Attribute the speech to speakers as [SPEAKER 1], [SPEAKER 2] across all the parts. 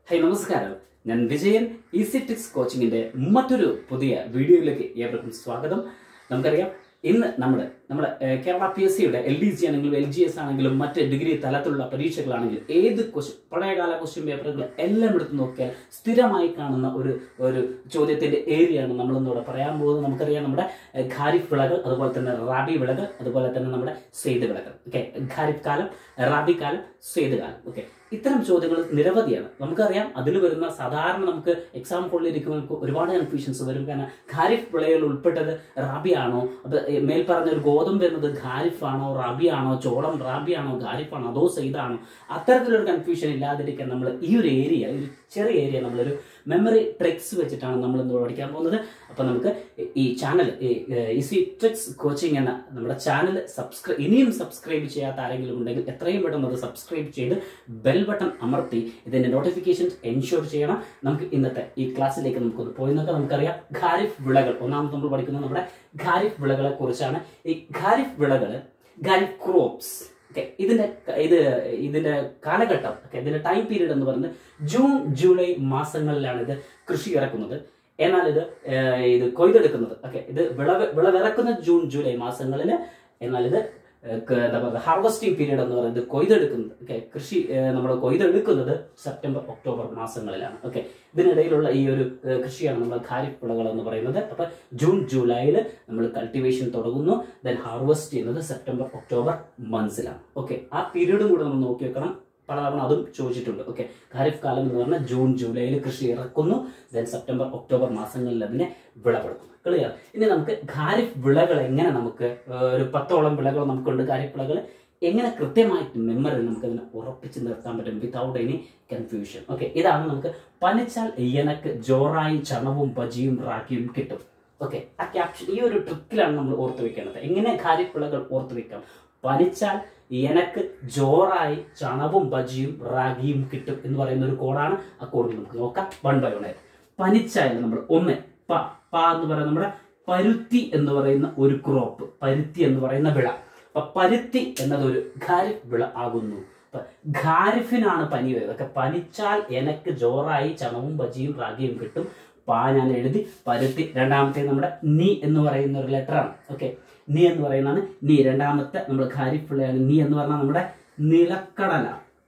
[SPEAKER 1] High നമസ്കാരം ഞാൻ Vijayan easy ടിക്സ് കോച്ചിങ്ങിന്റെ മറ്റൊരു പുതിയ വീഡിയോയിലേക്ക് ഏവർക്കും സ്വാഗതം നമുക്കറിയാം ഇന്ന് നമ്മുടെ നമ്മുടെ ഏഹ്, കേരള പി എസ് സിയുടെ എൽ ഡി സി ആണെങ്കിലും എൽ ജി എസ് ആണെങ്കിലും മറ്റ് ഡിഗ്രി തലത്തിലുള്ള പരീക്ഷകളാണെങ്കിലും ഏത് ക്വസ്റ്റ്യൻ പഴയകാല ക്വസ്റ്റ്യൻ പേപ്പറുകൾ എല്ലാം എടുത്ത് നോക്കിയാൽ സ്ഥിരമായി കാണുന്ന ഒരു ഒരു ചോദ്യത്തിന്റെ ഏരിയയാണ് നമ്മൾ ഇന്നിവിടെ പറയാൻ പോകുന്നത് നമുക്കറിയാം നമ്മുടെ ഏഹ്, ഖാരിഫ് വിളകൾ അതുപോലെ തന്നെ റാബി വിളകൾ അതുപോലെ തന്നെ നമ്മുടെ സെയ്ദ് വിളകൾ ഓക്കെ ഖാരിഫ് കാലം റാബി കാലം സെയ്ദ് കാലം ഓക്കെ ഇത്തരം ചോദ്യങ്ങൾ നിരവധിയാണ് നമുക്കറിയാം അതിൽ വരുന്ന സാധാരണ നമുക്ക് എക്സാം ഹോളിലിരിക്കുമ്പോൾ നമുക്ക് ഒരുപാട് കൺഫ്യൂഷൻസ് വരും കാരണം ഖാരിഫ് വിളയിൽ ഉൾപ്പെട്ടത് റാബി ആണോ അത് മേൽ പറഞ്ഞ ഒരു ഗോതമ്പ് എന്നത് ഖാരിഫ് ആണോ റാബി ആണോ ചോളം റാബി ആണോ ഖാരിഫ് ആണോ അതോ സെയ്താണോ അത്തരത്തിലൊരു കൺഫ്യൂഷൻ ഇല്ലാതിരിക്കാൻ നമ്മൾ ഈ ഒരു ഏരിയ ഒരു ചെറിയ ഏരിയ നമ്മളൊരു മെമ്മറി ട്രിക്സ് വെച്ചിട്ടാണ് നമ്മൾ ഇന്ന് പഠിക്കാൻ പോകുന്നത് അപ്പൊ നമുക്ക് ഈ ചാനൽ ഈസി ട്രിക്സ് കോച്ചിങ് എന്ന നമ്മുടെ ചാനൽ സബ്സ്ക്രൈബ് ഇനിയും സബ്സ്ക്രൈബ് ചെയ്യാത്ത ആരെങ്കിലും ഉണ്ടെങ്കിൽ എത്രയും പെട്ടെന്ന് അത് സബ്സ്ക്രൈബ് ചെയ്ത് ബെൽ ബട്ടൺ അമർത്തി ഇതിന്റെ നോട്ടിഫിക്കേഷൻസ് എൻഷുർ ചെയ്യണം നമുക്ക് ഇന്നത്തെ ഈ ക്ലാസ്സിലേക്ക് നമുക്കൊന്ന് പോയി നോക്കാം നമുക്കറിയാം ഖാരിഫ് വിളകൾ ഒന്നാമത് നമ്മൾ പഠിക്കുന്നത് നമ്മുടെ ഖാരിഫ് വിളകളെ കുറിച്ചാണ് ഈ ഖാരിഫ് വിളകൾ ഖാരിഫ് ക്രോപ്സ് ഓക്കെ ഇതിന്റെ ഇത് ഇതിന്റെ കാലഘട്ടം ഓക്കെ ഇതിന്റെ ടൈം പീരീഡ് എന്ന് പറയുന്നത് ജൂൺ ജൂലൈ മാസങ്ങളിലാണ് ഇത് കൃഷി ഇറക്കുന്നത് എന്നാൽ ഇത് ഏർ, ഇത് കൊയ്തെടുക്കുന്നത് ഓക്കെ ഇത് വിളവ് വിളവിറക്കുന്ന ജൂൺ ജൂലൈ മാസങ്ങളിൽ എന്നാൽ ഇത് ഏർ, ക- എന്താ പറയുക ഹാർവസ്റ്റിംഗ് പീരീഡ് എന്ന് പറയുന്നത് കൊയ്തെടുക്കുന്നത് ഓക്കെ കൃഷി നമ്മൾ കൊയ്തെടുക്കുന്നത് സെപ്റ്റംബർ ഒക്ടോബർ മാസങ്ങളിലാണ് ഓക്കെ ഇതിനിടയിലുള്ള ഈ ഒരു ഏർ, കൃഷിയാണ് നമ്മൾ ഖാരിഫ് വിളകൾ എന്ന് പറയുന്നത് അപ്പൊ ജൂൺ ജൂലൈയിൽ നമ്മൾ കൾട്ടിവേഷൻ തുടങ്ങുന്നു ദെൻ ഹാർവെസ്റ്റ് ചെയ്യുന്നത് സെപ്റ്റംബർ ഒക്ടോബർ മന്ത്സിലാണ് ഓക്കെ ആ പീരീഡും കൂടെ നമ്മൾ നോക്കി വെക്കണം പലതവണ അതും ചോദിച്ചിട്ടുണ്ട് ഓക്കെ ഖാരിഫ് കാലം എന്ന് പറഞ്ഞാൽ ജൂൺ ജൂലൈയിൽ കൃഷി ഇറക്കുന്നു ദെൻ സെപ്റ്റംബർ ഒക്ടോബർ മാസങ്ങളിൽ അതിനെ വിളവെടുക്കുന്നു ക്ലിയർ ഇനി നമുക്ക് ഖാരിഫ് വിളകൾ എങ്ങനെ നമുക്ക് ഏർ, ഒരു പത്തോളം വിളകൾ നമുക്കുണ്ട് ഖാരിഫ് വിളകൾ എങ്ങനെ കൃത്യമായിട്ട് മെമ്മറി നമുക്ക് അതിനെ ഉറപ്പിച്ച് നിർത്താൻ പറ്റും വിതൗട്ട് എനി കൺഫ്യൂഷൻ ഓക്കെ ഇതാണ് നമുക്ക് പനിച്ചാൽ എനക്ക് ജോറായി ചണവും ബജിയും റാക്കിയും കിട്ടും ഓക്കെ ആ ക്യാപ്ഷൻ ഈ ഒരു ട്രിക്കിലാണ് നമ്മൾ ഓർത്ത് വെക്കേണ്ടത് എങ്ങനെ ഖാരിഫ് വിളകൾ ഓർത്ത് വെക്കാം പനിച്ചാൽ എനക്ക് ജോറായി ചണവും ബജിയും റാഗിയും കിട്ടും എന്ന് പറയുന്ന ഒരു കോഡാണ് ആ കോഡിൽ നമുക്ക് നോക്കാം വൺ ബൈ വൺ ആയിട്ട് പനിച്ചായാലും നമ്മൾ ഒന്ന് പ പ എന്ന് പറയുന്ന നമ്മുടെ പരുത്തി എന്ന് പറയുന്ന ഒരു ക്രോപ്പ് പരുത്തി എന്ന് പറയുന്ന വിള അപ്പൊ പരുത്തി എന്നത് ഒരു ഖാരിഫ് വിള ആകുന്നു അപ്പൊ ഖാരിഫിനാണ് പനി വരുന്നത് ഒക്കെ പനിച്ചാൽ എനക്ക് ജോറായി ചണവും ബജിയും റാഗിയും കിട്ടും പാ ഞാൻ എഴുതി പരുത്തി രണ്ടാമത്തെ നമ്മുടെ നീ എന്ന് പറയുന്ന ഒരു ലെറ്ററാണ് ഓക്കെ നീ എന്ന് പറയുന്നതാണ് നീ രണ്ടാമത്തെ നമ്മൾ ഖാരിഫ് വിളയാണ് നീ എന്ന് പറഞ്ഞാൽ നമ്മുടെ നിലക്കടല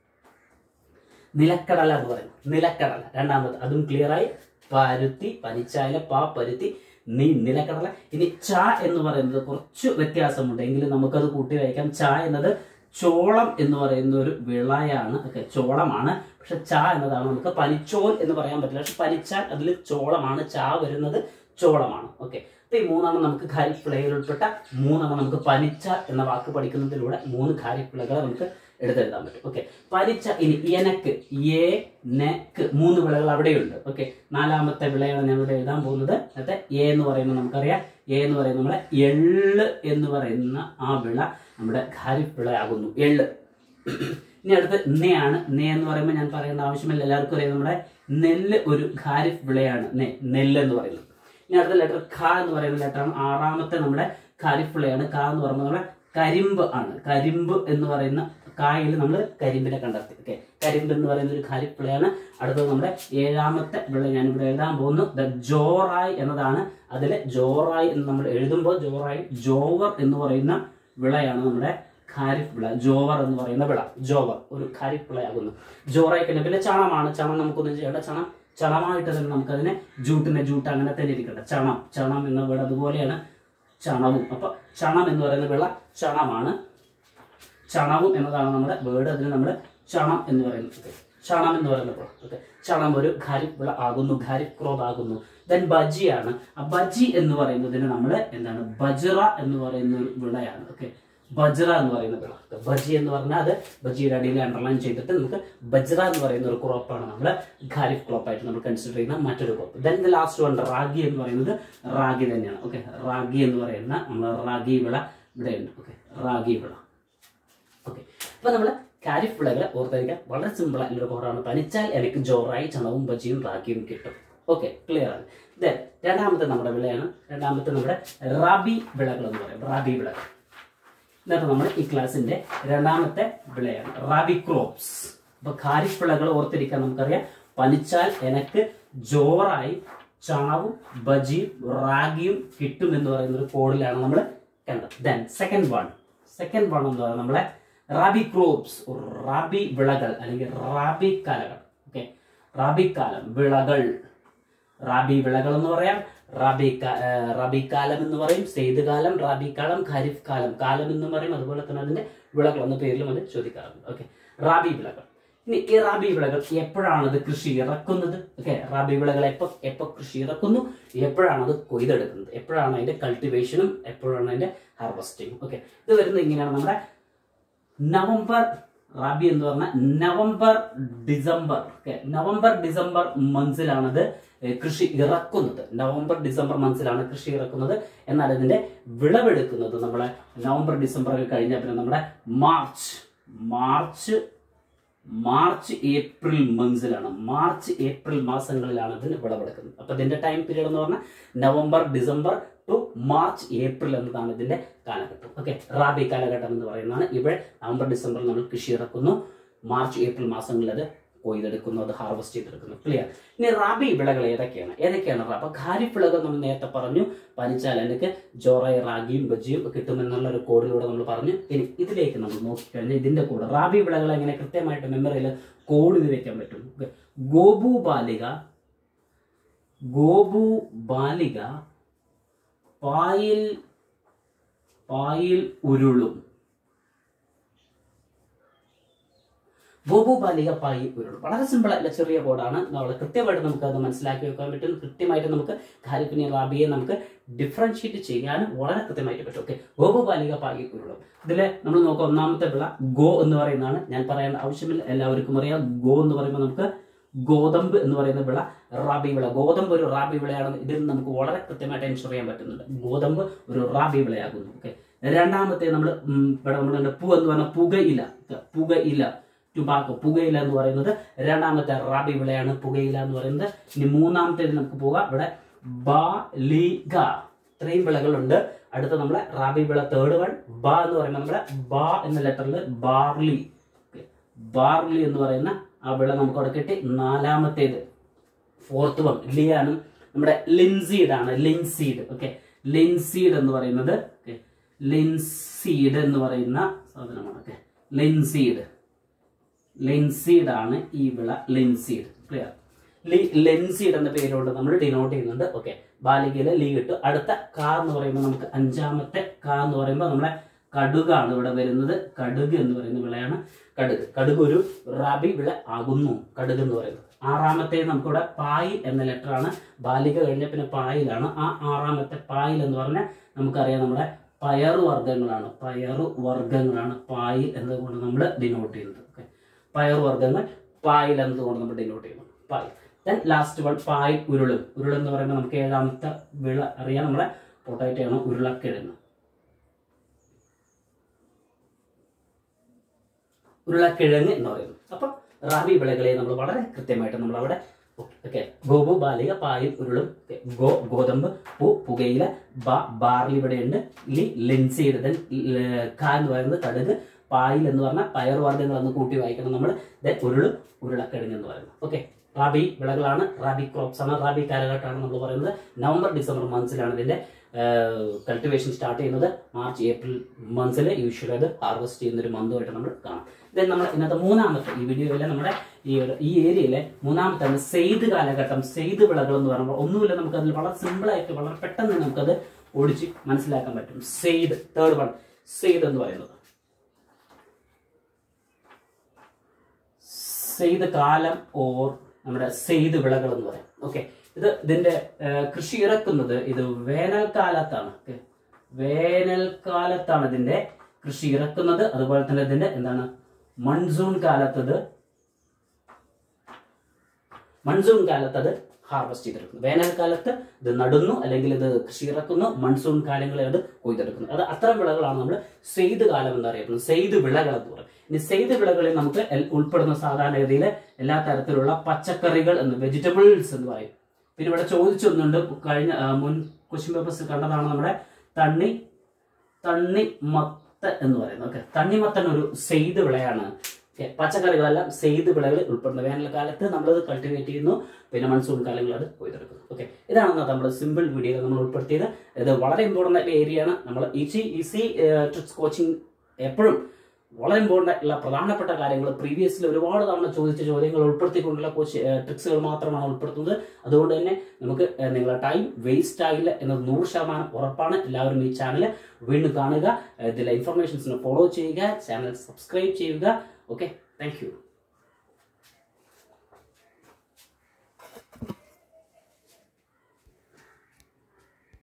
[SPEAKER 1] നിലക്കടല എന്ന് പറയും നിലക്കടല രണ്ടാമത്തെ അതും ക്ലിയർ ആയി പരുത്തി പനിച്ചായ പാ പരുത്തി നീ നിലക്കടല ഇനി ച എന്ന് പറയുന്നത് കുറച്ച് വ്യത്യാസമുണ്ട് എങ്കിലും നമുക്കത് കൂട്ടി വായിക്കാം ച എന്നത് ചോളം എന്ന് പറയുന്ന ഒരു വിളയാണ് ഒക്കെ ചോളമാണ് പക്ഷെ ച എന്നതാണ് നമുക്ക് പനിച്ചോൽ എന്ന് പറയാൻ പറ്റില്ല പക്ഷെ പനിച്ചാൽ അതിൽ ചോളമാണ് ച വരുന്നത് ചോളമാണ് ഓക്കെ അപ്പൊ ഈ മൂന്നെണ്ണം നമുക്ക് ഖാരിഫ് വിളയിൽ ഉൾപ്പെട്ട മൂന്നെണ്ണം നമുക്ക് പനിച്ച എന്ന വാക്ക് പഠിക്കുന്നതിലൂടെ മൂന്ന് ഖാരിഫ് വിളകളെ നമുക്ക് എടുത്തെഴുതാൻ പറ്റും ഓക്കെ പനിച്ച ഇനി എനക്ക് എ നെക്ക് മൂന്ന് വിളകൾ അവിടെയുണ്ട് ഓക്കെ നാലാമത്തെ വിളയാണ് ഞാൻ ഇവിടെ എഴുതാൻ പോകുന്നത് അതെ എ എന്ന് പറയുമ്പോൾ നമുക്കറിയാം എ എന്ന് പറയുന്നത് നമ്മുടെ എള്ള് എന്ന് പറയുന്ന ആ വിള നമ്മുടെ ഖാരിഫ് വിളയാകുന്നു എള്ള് ഇനി അടുത്ത് നെയാണ് നെ എന്ന് പറയുമ്പോൾ ഞാൻ പറയേണ്ട ആവശ്യമില്ല എല്ലാവർക്കും അറിയാം നമ്മുടെ നെല്ല് ഒരു ഖാരിഫ് വിളയാണ് നെ നെല്ല് എന്ന് പറയുന്നത് ഇനി അടുത്ത ലെറ്റർ ഖ എന്ന് പറയുന്ന ലെറ്ററാണ് ആറാമത്തെ നമ്മുടെ ഖാരിഫ് വിളയാണ് ക എന്ന് പറയുന്നത് നമ്മുടെ കരിമ്പ് ആണ് കരിമ്പ് എന്ന് പറയുന്ന കായിൽ നമ്മൾ കരിമ്പിനെ കണ്ടെത്തി ഓക്കെ കരിമ്പ് എന്ന് പറയുന്ന ഒരു ഖാരിഫ് വിളയാണ് അടുത്തത് നമ്മുടെ ഏഴാമത്തെ വിള ഞാൻ ഇവിടെ എഴുതാൻ പോകുന്നു ദ ജോറായി എന്നതാണ് അതിൽ ജോറായി എന്ന് നമ്മൾ എഴുതുമ്പോൾ ജോറായി ജോവർ എന്ന് പറയുന്ന വിളയാണ് നമ്മുടെ ഖാരിഫ് വിള ജോവർ എന്ന് പറയുന്ന വിള ജോവർ ഒരു ഖാരിഫ് വിളയാകുന്നു ജോറായി കഴിഞ്ഞ പിന്നെ ചണമാണ് ചണം നമുക്കൊന്നും ചെയ്യേണ്ട ചണം ചണമായിട്ട് തന്നെ നമുക്കതിനെ ജൂട്ടിന്റെ ജൂട്ട് അങ്ങനെ തന്നെ ഇരിക്കട്ടെ ചണം ചണം എന്ന വിള അതുപോലെയാണ് ചണവും അപ്പൊ ചണം എന്ന് പറയുന്ന വിള ചണമാണ് ചണവും എന്നതാണ് നമ്മുടെ വേർഡ് അതിന് നമ്മൾ ചണം എന്ന് പറയുന്നത് ചണം എന്ന് പറയുന്ന വിള ഓക്കെ ചണം ഒരു ഖാരിഫ് വിള ആകുന്നു ഖാരിഫ് ക്രോപ്പ് ആകുന്നു ദെൻ ബജിയാണ് ആ ബജി എന്ന് പറയുന്നതിന് നമ്മൾ എന്താണ് ബജ്റ എന്ന് പറയുന്ന ഒരു വിളയാണ് ഓക്കെ ബജ്റ എന്ന് പറയുന്ന വിള Okay, ബജി എന്ന് പറഞ്ഞാൽ അത് ബജിയുടെ അടിയിൽ അണ്ടർലൈൻ ചെയ്തിട്ട് നമുക്ക് ബജ്റ എന്ന് പറയുന്ന ഒരു ക്രോപ്പാണ് നമ്മൾ ഖാരിഫ് ക്രോപ്പ് ആയിട്ട് നമ്മൾ കൺസിഡർ ചെയ്യുന്ന മറ്റൊരു crop then the last one ragi എന്ന് പറയുന്നത് റാഗി തന്നെയാണ് ഓക്കെ റാഗി എന്ന് പറയുന്ന നമ്മൾ റാഗി വിള ഇവിടെയുണ്ട് ഓക്കെ റാഗി വിള ഓക്കെ അപ്പൊ നമ്മൾ ഖാരിഫ് വിളകളെ ഓർത്തിരിക്കാൻ വളരെ സിമ്പിൾ ആയിട്ടുള്ള കോഡാണ് പനിച്ചാൽ എനിക്ക് ജോറായി ചണവും ബജിയും റാഗിയും കിട്ടും ഓക്കെ ക്ലിയർ ആണ് ദെൻ രണ്ടാമത്തെ നമ്മുടെ വിളയാണ് രണ്ടാമത്തെ നമ്മുടെ റാബി വിളകൾ എന്ന് പറയും റാബി വിളകൾ ഇന്നത്തെ നമ്മൾ ഈ ക്ലാസ്സിന്റെ രണ്ടാമത്തെ വിളയാണ് റാബി ക്രോപ്സ് അപ്പൊ ഖാരിഫ് വിളകൾ ഓർത്തിരിക്കാൻ നമുക്കറിയാം പനിച്ചാൽ എനക്ക് ജോറായി ചാവും ബജിയും റാഗിയും കിട്ടും എന്ന് പറയുന്ന ഒരു കോഡിലാണ് നമ്മൾ കണ്ടത് then second one second one എന്ന് പറയുന്നത് നമ്മളെ റാബി ക്രോപ്സ് റാബി വിളകൾ അല്ലെങ്കിൽ റാബി കാലകൾ ഓക്കെ റാബി കാലം വിളകൾ റാബി വിളകൾ എന്ന് പറയാം റാബി കാ- ആ, റാബി കാലം എന്ന് പറയും സെയ്ത് കാലം റാബി കാലം ഖരീഫ് കാലം കാലം എന്ന് പറയും അതുപോലെ തന്നെ അതിന്റെ വിളകൾ എന്ന പേരിലും അത് ചോദിക്കാറുണ്ട് ഓക്കെ റാബി വിളകൾ ഇനി ഈ റാബി വിളകൾ എപ്പോഴാണ് ഇത് കൃഷി ഇറക്കുന്നത് ഓക്കെ റാബി വിളകൾ എപ്പോ എപ്പോ കൃഷി ഇറക്കുന്നു എപ്പോഴാണ് അത് കൊയ്തെടുക്കുന്നത് എപ്പോഴാണ് അതിന്റെ കൾട്ടിവേഷനും എപ്പോഴാണ് അതിന്റെ ഹാർവസ്റ്റിംഗ് ഓക്കെ ഇത് വരുന്നത് ഇങ്ങനെയാണ് നമ്മുടെ നവംബർ റാബി എന്ന് പറഞ്ഞാൽ November December okay November December മന്ത്സിലാണത് കൃഷി ഇറക്കുന്നത് നവംബർ ഡിസംബർ മന്ത്സിലാണ് കൃഷി ഇറക്കുന്നത് എന്നാൽ ഇതിന്റെ വിളവെടുക്കുന്നത് നമ്മളെ നവംബർ ഡിസംബർ ഒക്കെ കഴിഞ്ഞാൽ പിന്നെ നമ്മുടെ മാർച്ച് മാർച്ച് മാർച്ച് ഏപ്രിൽ മന്ത്സിലാണ് മാർച്ച് ഏപ്രിൽ മാസങ്ങളിലാണ് ഇതിന് വിളവെടുക്കുന്നത് അപ്പൊ ഇതിന്റെ ടൈം പീരീഡ് എന്ന് പറഞ്ഞാൽ November December to March April എന്നതാണ് ഇതിന്റെ കാലഘട്ടം ഓക്കെ റാബി കാലഘട്ടം എന്ന് പറയുന്നതാണ് ഇവിടെ നവംബർ ഡിസംബറിൽ നമ്മൾ കൃഷി ഇറക്കുന്നു മാർച്ച് ഏപ്രിൽ മാസങ്ങളിൽ അത് കൊയ്തെടുക്കുന്നു അത് ഹാർവെസ്റ്റ് ചെയ്തെടുക്കുന്നു ക്ലിയർ ഇനി റാബി വിളകൾ ഏതൊക്കെയാണ് ഏതൊക്കെയാണ് റാബ് അപ്പൊ ഖാരിഫ് വിളകൾ നമ്മൾ നേരത്തെ പറഞ്ഞു പനിച്ചാൽ എനിക്ക് ജോറയും റാഗിയും ബജിയും കിട്ടുമെന്നുള്ള ഒരു കോഡിലൂടെ നമ്മൾ പറഞ്ഞു ഇനി ഇതിലേക്ക് നമ്മൾ നോക്കിക്കഴിഞ്ഞാൽ ഇതിന്റെ കൂടെ റാബി വിളകൾ എങ്ങനെ കൃത്യമായിട്ട് മെമ്മറിയിൽ കോഡ് ഇത് വെക്കാൻ പറ്റും Okay. ഗോപു ബാലിക ഗോപു ബാലിക പായിൽ പായിൽ ഉരുളും ഗോപു ബാലിക പായി ഉരുളും വളരെ സിമ്പിൾ അല്ല ചെറിയ കോഡാണ് നമ്മൾ കൃത്യമായിട്ട് നമുക്ക് അത് മനസ്സിലാക്കി വെക്കാൻ പറ്റും കൃത്യമായിട്ട് നമുക്ക് ഖാലിഫിനെ റാബിയെ നമുക്ക് ഡിഫറൻഷിയേറ്റ് ചെയ്യാനും വളരെ കൃത്യമായിട്ട് പറ്റും ഓക്കെ ഗോപു ബാലിക പായി ഉരുളും ഇതിൽ നമ്മൾ നോക്കുക ഒന്നാമത്തെ വിള ഗോ എന്ന് പറയുന്നതാണ് ഞാൻ പറയേണ്ട ആവശ്യമില്ല എല്ലാവർക്കും അറിയാം ഗോ എന്ന് പറയുമ്പോൾ നമുക്ക് ഗോതമ്പ് എന്ന് പറയുന്ന വിള റാബി വിള ഗോതമ്പ് ഒരു റാബി വിളയാണെന്ന് ഇതിൽ നിന്ന് നമുക്ക് വളരെ കൃത്യമായിട്ട് എൻഷുർ ചെയ്യാൻ പറ്റുന്നുണ്ട് ഗോതമ്പ് ഒരു റാബി വിളയാകുന്നു ഓക്കെ രണ്ടാമത്തെ നമ്മൾ ഇവിടെ നമ്മൾ പൂ എന്ന് പറഞ്ഞാൽ പുകയില പുകയില ടുബാക്കോ പുകയില എന്ന് പറയുന്നത് രണ്ടാമത്തെ റാബി വിളയാണ് പുകയില എന്ന് പറയുന്നത് ഇനി മൂന്നാമത്തേത് നമുക്ക് പോകാം ഇവിടെ ബാലിക ഇത്രയും വിളകളുണ്ട് അടുത്ത നമ്മളെ റാബി വിള തേർഡ് വൺ ബ എന്ന് പറയുമ്പോൾ നമ്മളെ ബ എന്ന ലെറ്ററിൽ ബാർലി ബാർലി എന്ന് പറയുന്ന ആ വിള നമുക്ക് അവിടെ കിട്ടി നാലാമത്തേത് ഫോർത്ത് വൺ ലിയാണ് നമ്മുടെ ലിൻസീഡ് ആണ് ലിൻസീഡ് ഓക്കെ ലിൻസീഡ് എന്ന് പറയുന്നത് okay, ലിൻസീഡ് എന്ന് പറയുന്ന സാധനമാണ് ഓക്കെ ലിൻസീഡ് ലിൻസീഡ് ആണ് ഈ വിള ലിൻസീഡ് ക്ലിയർ ലി ലെൻസീഡ് എന്ന പേരുകൊണ്ട് നമ്മൾ ഡിനോട്ട് ചെയ്യുന്നുണ്ട് ഓക്കെ ബാലികയിലെ ലീ ഇട്ടു അടുത്ത കാ എന്ന് പറയുമ്പോൾ നമുക്ക് അഞ്ചാമത്തെ കാ എന്ന് പറയുമ്പോൾ നമ്മളെ കടുകാണ് ഇവിടെ വരുന്നത് കടുക് എന്ന് പറയുന്ന വിളയാണ് കടുക് കടുക് ഒരു റാബി വിള ആകുന്നു കടുക് എന്ന് പറയുന്നത് ആറാമത്തെ നമുക്കിവിടെ പായ് എന്ന ലെറ്ററാണ് ബാലിക കഴിഞ്ഞ പിന്നെ പായിലാണ് ആ ആറാമത്തെ പായിൽ എന്ന് പറഞ്ഞാൽ നമുക്കറിയാം നമ്മുടെ പയറു വർഗ്ഗങ്ങളാണ് പയറു വർഗ്ഗങ്ങളാണ് പായിൽ എന്നതുകൊണ്ട് നമ്മൾ ഡിനോട്ട് ചെയ്യുന്നത് ഓക്കെ പയറു വർഗ്ഗങ്ങൾ പായിൽ എന്നതുകൊണ്ട് നമ്മൾ ഡിനോട്ട് ചെയ്യുന്നു പായ് ദെൻ ലാസ്റ്റ് വൺ പായ് ഉരുളും ഉരുൾ എന്ന് പറയുമ്പോൾ നമുക്ക് ഏഴാമത്തെ വിള അറിയാം നമ്മളെ പൊട്ടാറ്റോ ആണ് ഉരുളക്കിഴങ്ങ് ഉരുളക്കിഴങ്ങ് എന്ന് പറയുന്നത് അപ്പം റാബി വിളകളെ നമ്മൾ വളരെ കൃത്യമായിട്ട് നമ്മൾ അവിടെ ഓക്കെ ഗോപു ബാലിക പായിൽ ഉരുളും okay. ഗോ ഗോതമ്പ് പൂ പുകയില ബ ബാർലി ഇവിടെയുണ്ട് ലി ലിൻസീഡ് ദെൻ ക എന്ന് പറയുന്നത് കടുക് പായിൽ എന്ന് പറഞ്ഞാൽ പയർ വർഗ്ഗങ്ങൾ എന്ന് കൂട്ടി വായിക്കണം നമ്മൾ ദെൻ ഉരുള് ഉരുളക്കിഴങ്ങ് എന്ന് പറയുന്നത് ഓക്കെ റാബി വിളകളാണ് റാബി ക്രോപ്സ് ആണ് റാബി കാലഘട്ടമാണ് നമ്മൾ പറയുന്നത് നവംബർ ഡിസംബർ മന്ത്സിലാണ് ഇതിന്റെ കൾട്ടിവേഷൻ സ്റ്റാർട്ട് ചെയ്യുന്നത് മാർച്ച് ഏപ്രിൽ മന്ത്സിൽ യൂഷ്വലി അത് ഹാർവെസ്റ്റ് ചെയ്യുന്ന ഒരു മന്തുമായിട്ട് നമ്മൾ കാണാം ദെൻ നമ്മൾ ഇന്നത്തെ മൂന്നാമത്തെ ഈ വീഡിയോയിലെ നമ്മുടെ ഈ ഒരു ഈ ഏരിയയിലെ മൂന്നാമത്തെ സെയ്ത് കാലഘട്ടം സെയ്ത് വിളകൾ എന്ന് പറയുമ്പോൾ ഒന്നുമില്ല നമുക്ക് അതിൽ വളരെ സിമ്പിൾ ആയിട്ട് വളരെ പെട്ടെന്ന് തന്നെ നമുക്കത് ഓടിച്ച് മനസ്സിലാക്കാൻ പറ്റും സെയ്ത് തേർഡ് വൺ സെയ്ത് എന്ന് പറയുന്നത് സെയ്ത് കാലം ഓർ നമ്മുടെ സെയ്ത് വിളകൾ എന്ന് പറയും ഓക്കെ ഇത് ഇതിന്റെ ആ, കൃഷി ഇറക്കുന്നത് ഇത് വേനൽക്കാലത്താണ് Okay. വേനൽക്കാലത്താണ് ഇതിന്റെ കൃഷി ഇറക്കുന്നത് അതുപോലെ തന്നെ ഇതിന്റെ എന്താണ് മൺസൂൺ കാലത്തത് മൺസൂൺ കാലത്ത് അത് ഹാർവെസ്റ്റ് ചെയ്തെടുക്കുന്നു വേനൽക്കാലത്ത് ഇത് നടുന്നു അല്ലെങ്കിൽ ഇത് കൃഷി ഇറക്കുന്നു മൺസൂൺ കാലങ്ങളിൽ അത് കൊയ്തെടുക്കുന്നു അത് അത്തരം വിളകളാണ് നമ്മൾ സെയ്ത് കാലം എന്നറിയപ്പെടുന്നത് സെയ്ത് വിളകൾ എന്ന് പറയും ഇനി സെയ്ത് വിളകളിൽ നമുക്ക് എൽ- ഉൾപ്പെടുന്ന സാധാരണഗതിയിൽ എല്ലാ തരത്തിലുള്ള പച്ചക്കറികൾ എന്ന് വെജിറ്റബിൾസ് എന്ന് പറയും പിന്നെ ഇവിടെ ചോദിച്ചൊന്നുണ്ട് കഴിഞ്ഞ ആ, മുൻ ക്വസ്റ്റ്യൻ പേപ്പേഴ്സ് കണ്ടതാണ് നമ്മുടെ തണ്ണി തണ്ണി മത്ത എന്ന് പറയുന്നത് ഓക്കെ തണ്ണിമത്തൻ ഒരു സെയ്ത് വിളയാണ് Okay, പച്ചക്കറികളെല്ലാം സെയ്ത് വിളകൾ ഉൾപ്പെടുന്ന വേനൽക്കാലത്ത് നമ്മളത് കൾട്ടിവേറ്റ് ചെയ്യുന്നു പിന്നെ മൺസൂൺ കാലങ്ങളിൽ അത് കൊയ്തെടുക്കുന്നു ഓക്കെ ഇതാണ് നമ്മൾ സിമ്പിൾ വീഡിയോ നമ്മൾ ഉൾപ്പെടുത്തിയത് ഇത് വളരെ ഇമ്പോർട്ടൻ്റ് ആയിട്ടുള്ള ഏരിയ ആണ് നമ്മൾ ഈസി ഈസി ട്രിക്സ് കോച്ചിങ് എപ്പോഴും വളരെ ഇമ്പോർട്ടൻ്റ് ആയിട്ടുള്ള പ്രധാനപ്പെട്ട കാര്യങ്ങൾ പ്രീവിയസിൽ ഒരുപാട് തവണ ചോദിച്ച ചോദ്യങ്ങൾ ഉൾപ്പെടുത്തിക്കൊണ്ടുള്ള കോച്ച് ട്രിക്സികൾ മാത്രമാണ് ഉൾപ്പെടുത്തുന്നത് അതുകൊണ്ട് തന്നെ നമുക്ക് ഏഹ്, നിങ്ങളുടെ ടൈം വേസ്റ്റ് ആകില്ല എന്നത് നൂറ് ശതമാനം ഉറപ്പാണ് എല്ലാവരും ഈ ചാനൽ വീണ്ടും കാണുക ഇതിലെ ഇൻഫർമേഷൻസിന് ഫോളോ ചെയ്യുക ചാനൽ സബ്സ്ക്രൈബ് ചെയ്യുക ഓക്കെ താങ്ക് യു